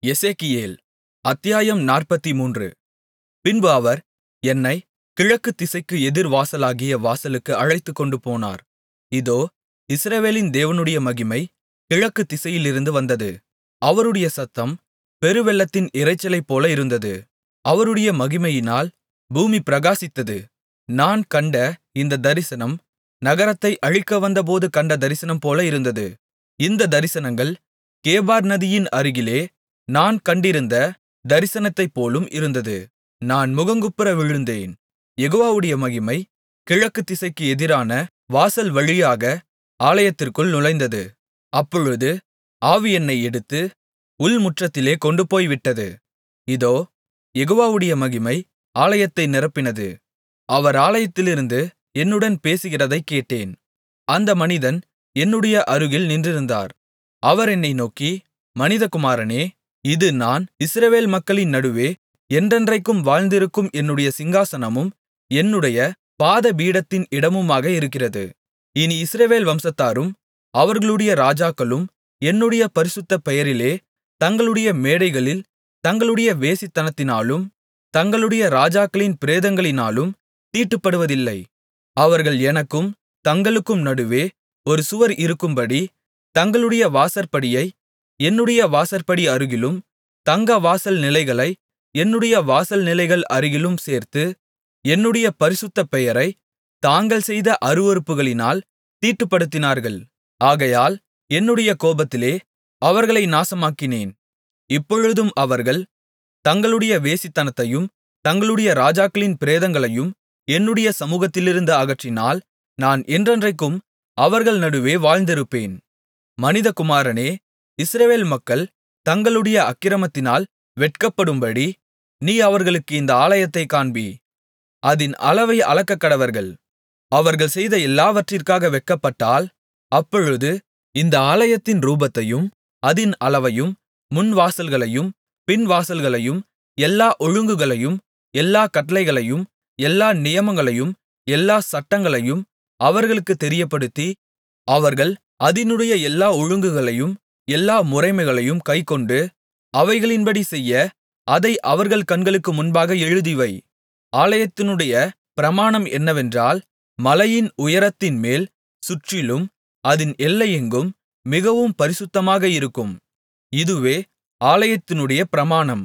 எசேக்கியேல் அத்தியாயம் நாற்பத்துமூன்று பின்பு அவர் என்னைக் கிழக்கு திசைக்கு எதிர் வாசலாகிய வாசலுக்கு அழைத்துக்கொண்டுபோனார் இதோ இஸ்ரவேலின் தேவனுடைய மகிமை கிழக்கு திசையிலிருந்து வந்தது அவருடைய சத்தம் பெருவெள்ளத்தின் இரைச்சலைப்போல இருந்தது அவருடைய மகிமையினால் பூமி பிரகாசித்தது நான் கண்ட இந்த தரிசனம் நகரத்தை அழிக்க வந்தபோது கண்ட தரிசனம்போல இருந்தது இந்த தரிசனங்கள் கேபார் நதியின் அருகிலே நான் கண்டிருந்த தரிசனத்தைப்போலும் இருந்தது நான் முகங்குப்புற விழுந்தேன் யெகோவாவுடைய மகிமை கிழக்கு திசைக்கு எதிரான வாசல் வழியாக ஆலயத்திற்குள் நுழைந்தது அப்பொழுது ஆவி என்னை எடுத்து உள்முற்றத்திலே கொண்டுபோய்விட்டது இதோ யெகோவாவுடைய மகிமை ஆலயத்தை நிரப்பினது அவர் ஆலயத்திலிருந்து என்னுடன் பேசுகிறதைக் கேட்டேன் அந்த மனிதன் என்னுடைய அருகில் நின்றிருந்தார் அவர் என்னை நோக்கி மனிதகுமாரனே இது நான் இஸ்ரவேல் மக்களின் நடுவே என்றென்றைக்கும் வாழ்ந்திருக்கும் என்னுடைய சிங்காசனமும் என்னுடைய பாதபீடத்தின் இடமுமாக இருக்கிறது இனி இஸ்ரவேல் வம்சத்தாரும் அவர்களுடைய ராஜாக்களும் என்னுடைய பரிசுத்த பெயரிலே தங்களுடைய மேடைகளில் தங்களுடைய வேசித்தனத்தினாலும் தங்களுடைய ராஜாக்களின் பிரேதங்களினாலும் தீட்டுப்படுவதில்லை அவர்கள் எனக்கும் தங்களுக்கும் நடுவே ஒரு சுவர் இருக்கும்படி தங்களுடைய வாசற்படியை என்னுடைய வாசற்படி அருகிலும் தங்க வாசல் நிலைகளை என்னுடைய வாசல் நிலைகள் அருகிலும் சேர்த்து என்னுடைய பரிசுத்த பெயரை தாங்கள் செய்த அருவருப்புகளினால் தீட்டுப்படுத்தினார்கள் ஆகையால் என்னுடைய கோபத்திலே அவர்களை நாசமாக்கினேன் இப்பொழுதும் அவர்கள் தங்களுடைய வேசித்தனத்தையும் தங்களுடைய ராஜாக்களின் பிரேதங்களையும் என்னுடைய சமுகத்திலிருந்து அகற்றினால் நான் என்றென்றைக்கும் அவர்கள் நடுவே வாழ்ந்திருப்பேன் மனிதகுமாரனே இஸ்ரவேல் மக்கள் தங்களுடைய அக்கிரமத்தினால் வெட்கப்படும்படி நீ அவர்களுக்கு இந்த ஆலயத்தைக் காண்பி அதின் அளவை அளக்கக்கடவர்கள் அவர்கள் செய்த எல்லாவற்றிற்காக வெட்கப்பட்டால் அப்பொழுது இந்த ஆலயத்தின் ரூபத்தையும் அதின் அளவையும் முன்வாசல்களையும் பின்வாசல்களையும் எல்லா ஒழுங்குகளையும் எல்லா கட்டளைகளையும் எல்லா நியமங்களையும் எல்லா சட்டங்களையும் அவர்களுக்குத் தெரியப்படுத்தி அவர்கள் அதினுடைய எல்லா ஒழுங்குகளையும் எல்லா முறைமைகளையும் கைக்கொண்டு அவைகளின்படி செய்ய அதை அவர்கள் கண்களுக்கு முன்பாக எழுதிவை ஆலயத்தினுடைய பிரமாணம் என்னவென்றால் மலையின் உயரத்தின்மேல் சுற்றிலும் அதின் எல்லையெங்கும் மிகவும் பரிசுத்தமாக இருக்கும் இதுவே ஆலயத்தினுடைய பிரமாணம்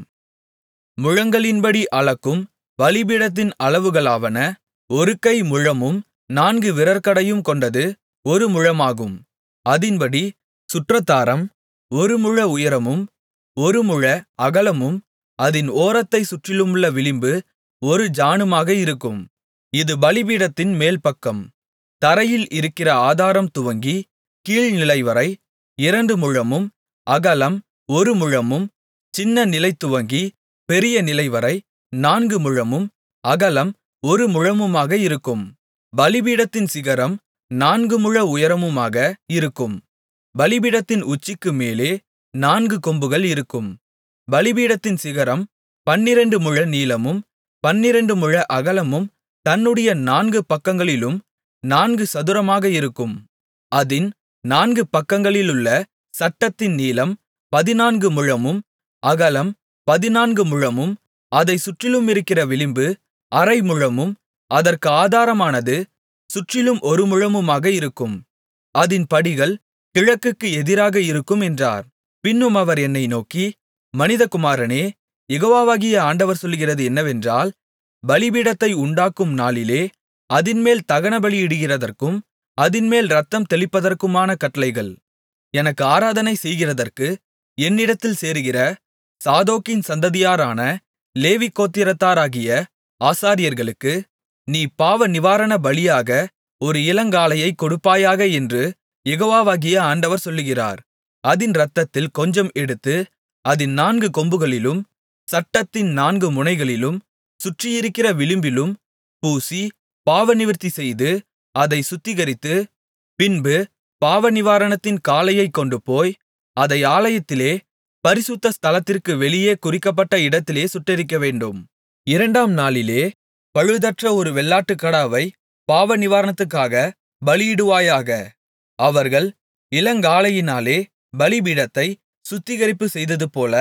முழங்களின்படி அளக்கும் பலிபீடத்தின் அளவுகளாவன ஒரு கை முழமும் நான்கு விரற்கடையும் கொண்டது ஒரு முழமாகும் அதின்படி சுற்றத்தாரம் ஒரு முழ உயரமும் ஒரு முழ அகலமும் அதின் ஓரத்தைச் சுற்றிலுமுள்ள விளிம்பு ஒரு ஜாணுமாக இருக்கும் இது பலிபீடத்தின் மேல்பக்கம் தரையில் இருக்கிற ஆதாரம் துவங்கி கீழ்நிலைவரை இரண்டு முழமும் அகலம் ஒரு முழமும் சின்ன நிலை துவங்கி பெரிய நிலைவரை நான்கு முழமும் அகலம் ஒரு முழமுமாக இருக்கும் பலிபீடத்தின் சிகரம் நான்கு முழ உயரமுமாக இருக்கும் பலிபீடத்தின் உச்சிக்கு மேலே நான்கு கொம்புகள் இருக்கும் பலிபீடத்தின் சிகரம் பன்னிரண்டு முழ நீளமும் பன்னிரண்டு முழ அகலமும் தன்னுடைய நான்கு பக்கங்களிலும் நான்கு சதுரமாக இருக்கும் அதின் நான்கு பக்கங்களிலுள்ள சட்டத்தின் நீளம் பதினான்கு முழமும் அகலம் பதினான்கு முழமும் அதைச் சுற்றிலுமிருக்கிற விளிம்பு அரை முழமும் அதற்கு ஆதாரமானது சுற்றிலும் ஒரு முழமுமாக இருக்கும் அதின் படிகள் கிழக்குக்கு எதிராக இருக்கும் என்றார் பின்னும் அவர் என்னை நோக்கி மனிதகுமாரனே யெகோவாகிய ஆண்டவர் சொல்லுகிறது என்னவென்றால் பலிபீடத்தை உண்டாக்கும் நாளிலே அதின்மேல் தகனபலியிடுகிறதற்கும் அதின்மேல் இரத்தம் தெளிப்பதற்குமான கட்டளைகள் எனக்கு ஆராதனை செய்கிறதற்கு என்னிடத்தில் சேருகிற சாதோக்கின் சந்ததியாரான லேவி கோத்திரத்தாராகிய ஆசாரியர்களுக்கு நீ பாவ நிவாரண பலியாக ஒரு இளங்காளையைக் கொடுப்பாயாக என்று யெகோவாகிய ஆண்டவர் சொல்லுகிறார் அதின் இரத்தத்தில் கொஞ்சம் எடுத்து அதின் நான்கு கொம்புகளிலும் சட்டத்தின் நான்கு முனைகளிலும் சுற்றியிருக்கிற விளிம்பிலும் பூசி பாவநிவிர்த்தி செய்து அதை சுத்திகரித்து பின்பு பாவநிவாரணத்தின் காளையைக் கொண்டுபோய் அதை ஆலயத்திலே பரிசுத்த ஸ்தலத்திற்கு வெளியே குறிக்கப்பட்ட இடத்திலே சுட்டெரிக்கவேண்டும் இரண்டாம் நாளிலே பழுதற்ற ஒரு வெள்ளாட்டுக்கடாவை பாவநிவாரணத்துக்காக பலியிடுவாயாக அவர்கள் இளங்காளையினாலே பலிபீடத்தை சுத்திகரிப்பு செய்ததுபோல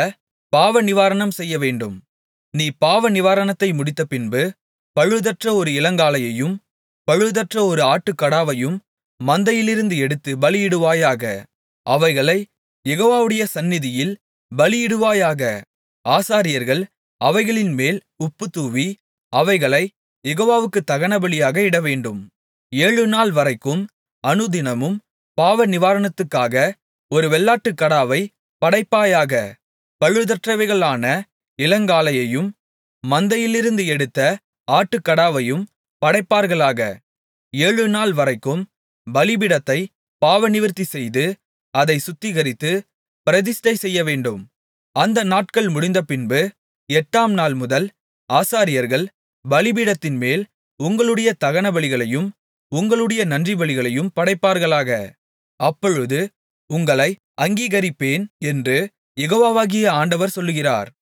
பாவநிவாரணம் செய்யவேண்டும் நீ பாவநிவாரணத்தை முடித்தபின்பு பழுதற்ற ஒரு இளங்காளையையும் பழுதற்ற ஒரு ஆட்டுக்கடாவையும் மந்தையிலிருந்து எடுத்து பலியிடுவாயாக அவைகளைக் யெகோவாவுடைய சந்நிதியில் பலியிடுவாயாக ஆசாரியர்கள் அவைகளின்மேல் உப்பு தூவி அவைகளைக் யெகோவாவுக்குத் தகனபலியாக இடவேண்டும் ஏழுநாள் வரைக்கும் அனுதினமும் பாவநிவாரணத்துக்காக ஒரு வெள்ளாட்டுக்கடாவைப் படைப்பாயாக பழுதற்றவைகளான இளங்காளையையும் மந்தையிலிருந்து எடுத்த ஆட்டுக்கடாவையும் படைப்பார்களாக ஏழுநாள் வரைக்கும் பலிபீடத்தைப் பாவநிவிர்த்தி செய்து அதைச் சுத்திகரித்து பிரதிஷ்டை செய்யவேண்டும் அந்த நாட்கள் முடிந்தபின்பு எட்டாம் நாள் முதல் ஆசாரியர்கள் பலிபீடத்தின்மேல் உங்களுடைய தகனபலிகளையும் உங்களுடைய நன்றிபலிகளையும் படைப்பார்களாக அப்பொழுது உங்களை அங்கீகரிப்பேன் என்று யெகோவாகிய ஆண்டவர் சொல்லுகிறார்